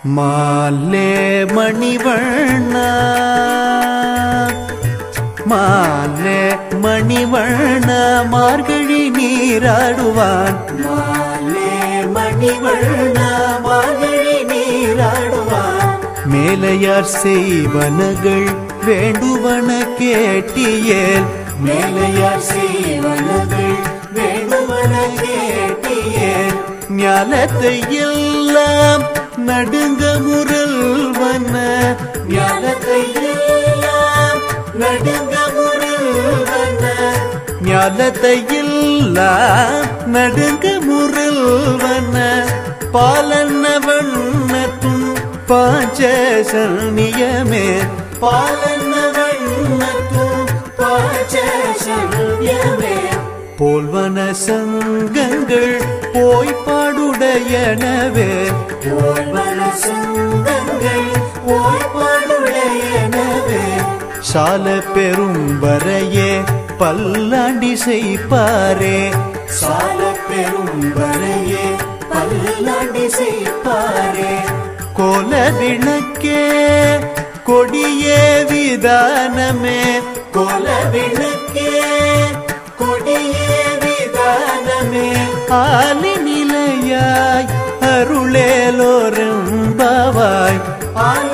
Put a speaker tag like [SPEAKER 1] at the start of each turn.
[SPEAKER 1] மாலே மணிவண்ண மாலே மணிவண்ண மார்கழி நீராடுவான் மாலே மணிவண்ண மார்கழி நீராடுவான் மேலையார் செய்வனகள் வேண்டுவன கேட்டியேல் மேலையார் செய்வனகள் வேண்டுவன கேட்டியேல் ஞாலத்தை எல்லாம் நடுங்க முரல்வன ஞாலத்தை எல்லாம் நடுங்க முரல்வன ஞாலத்தை எல்லாம் நடுங்க முரல்வன பாலன்ன வண்ணத்தும் பாஞ்ச சன்னியமே பாலன்ன வண்ணத்தும் பாஞ்ச சன்னியமே போல்வன சங்கங்கள் போய் பாடுடையனவே போல்வன சங்கங்கள் போய் பாடுடையனவே சால பெரும் வரையே பல்லாண்டி செய்ப்பாரே சால பெரும் வரையே பல்லாண்டி செய்ப்பாரே கோல விளக்கே கொடியே விதானமே கோல விளக்கே கொடியே விதானமே ஆலி நிலையாய் அருளேலோரும் பாவாய் ஆலி